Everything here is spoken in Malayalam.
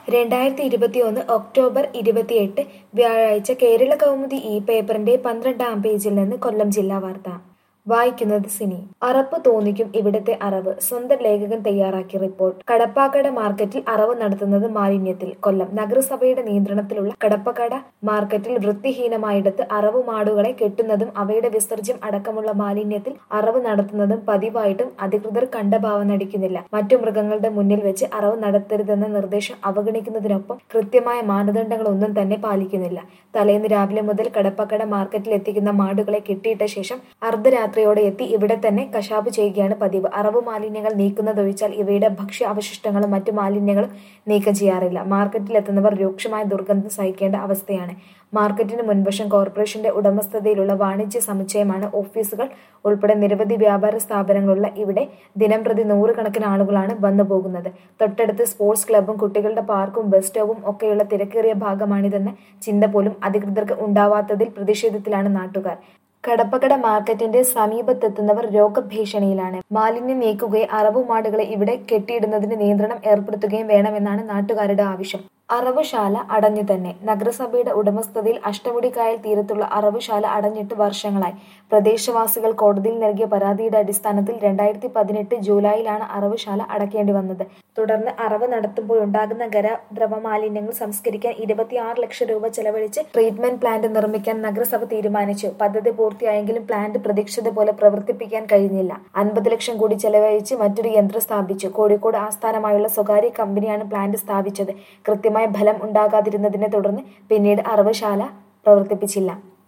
രണ്ടായിരത്തി ഇരുപത്തിയൊന്ന് ഒക്ടോബർ ഇരുപത്തിയെട്ട് വ്യാഴാഴ്ച കേരള കൗമുദി ഈ പേപ്പറിന്റെ പന്ത്രണ്ടാം പേജിൽ നിന്ന് കൊല്ലം ജില്ലാ വാർത്ത വായിക്കുന്നത് സിനി അറപ്പ് തോന്നിക്കും ഇവിടത്തെ അറവ് സ്വന്തം ലേഖകൻ തയ്യാറാക്കിയ റിപ്പോർട്ട് കടപ്പാക്കട മാർക്കറ്റിൽ അറവ് നടത്തുന്നത് മാലിന്യത്തിൽ കൊല്ലം നഗരസഭയുടെ നിയന്ത്രണത്തിലുള്ള കടപ്പക്കട മാർക്കറ്റിൽ വൃത്തിഹീനമായിടത്ത് അറവ് മാടുകളെ കെട്ടുന്നതും അവയുടെ വിസർജ്യം അടക്കമുള്ള മാലിന്യത്തിൽ അറവ് നടത്തുന്നതും പതിവായിട്ടും അധികൃതർ കണ്ടഭാവം നടിക്കുന്നില്ല മറ്റു മൃഗങ്ങളുടെ മുന്നിൽ വെച്ച് അറവ് നടത്തരുതെന്ന നിർദ്ദേശം അവഗണിക്കുന്നതിനൊപ്പം കൃത്യമായ മാനദണ്ഡങ്ങളൊന്നും തന്നെ പാലിക്കുന്നില്ല തലേന്ന് രാവിലെ മുതൽ കടപ്പക്കട മാർക്കറ്റിൽ എത്തിക്കുന്ന മാടുകളെ കെട്ടിയിട്ട ശേഷം അർദ്ധരാത്രിയോടെ എത്തി ഇവിടെ തന്നെ കശാപ്പ് ചെയ്യുകയാണ് പതിവ് അറവ് മാലിന്യങ്ങൾ നീക്കുന്നതൊഴിച്ചാൽ ഇവയുടെ ഭക്ഷ്യ അവശിഷ്ടങ്ങളും മറ്റു മാലിന്യങ്ങളും നീക്കം ചെയ്യാറില്ല മാർക്കറ്റിലെത്തുന്നവർ രൂക്ഷമായ ദുർഗന്ധം സഹിക്കേണ്ട അവസ്ഥയാണ് മാർക്കറ്റിന് മുൻവശം കോർപ്പറേഷന്റെ ഉടമസ്ഥതയിലുള്ള വാണിജ്യ സമുച്ചയമാണ് ഓഫീസുകൾ ഉൾപ്പെടെ നിരവധി വ്യാപാര സ്ഥാപനങ്ങളുള്ള ഇവിടെ ദിനംപ്രതി നൂറുകണക്കിന് ആളുകളാണ് വന്നു പോകുന്നത് തൊട്ടടുത്ത് സ്പോർട്സ് ക്ലബ്ബും കുട്ടികളുടെ പാർക്കും ബസ് സ്റ്റോപ്പും ഒക്കെയുള്ള തിരക്കേറിയ ഭാഗമാണിതെന്ന ചിന്ത പോലും അധികൃതർക്ക് ഉണ്ടാവാത്തതിൽ പ്രതിഷേധത്തിലാണ് നാട്ടുകാർ കടപ്പക്കട മാർക്കറ്റിന്റെ സമീപത്തെത്തുന്നവർ രോഗഭീഷണിയിലാണ് മാലിന്യം നീക്കുകയും അറവുമാടുകളെ ഇവിടെ കെട്ടിയിടുന്നതിന് നിയന്ത്രണം ഏർപ്പെടുത്തുകയും വേണമെന്നാണ് നാട്ടുകാരുടെ ആവശ്യം അറവുശാല അടഞ്ഞു തന്നെ നഗരസഭയുടെ ഉടമസ്ഥതയിൽ അഷ്ടമുടിക്കായൽ തീരത്തുള്ള അറവുശാല അടഞ്ഞിട്ട് വർഷങ്ങളായി പ്രദേശവാസികൾ കോടതിയിൽ നൽകിയ പരാതിയുടെ അടിസ്ഥാനത്തിൽ രണ്ടായിരത്തി പതിനെട്ട് ജൂലൈയിലാണ് അറവുശാല അടയ്ക്കേണ്ടി വന്നത് തുടർന്ന് അറവ് നടത്തുമ്പോഴുണ്ടാകുന്ന ഖര ദ്രവമാലിന്യങ്ങൾ സംസ്കരിക്കാൻ ഇരുപത്തിയാറ് ലക്ഷം രൂപ ചെലവഴിച്ച് ട്രീറ്റ്മെന്റ് പ്ലാന്റ് നിർമ്മിക്കാൻ നഗരസഭ തീരുമാനിച്ചു പദ്ധതി പൂർത്തിയായെങ്കിലും പ്ലാന്റ് പ്രതീക്ഷിച്ചത് പോലെ പ്രവർത്തിപ്പിക്കാൻ കഴിഞ്ഞില്ല അൻപത് ലക്ഷം കൂടി ചെലവഴിച്ച് മറ്റൊരു യന്ത്രം സ്ഥാപിച്ചു കോഴിക്കോട് ആസ്ഥാനമായുള്ള സ്വകാര്യ കമ്പനിയാണ് പ്ലാന്റ് സ്ഥാപിച്ചത് കൃത്യമായ ഫലം ഉണ്ടാകാതിരുന്നതിനെ തുടർന്ന് പിന്നീട് അറവുശാല പ്രവർത്തിപ്പിച്ചില്ല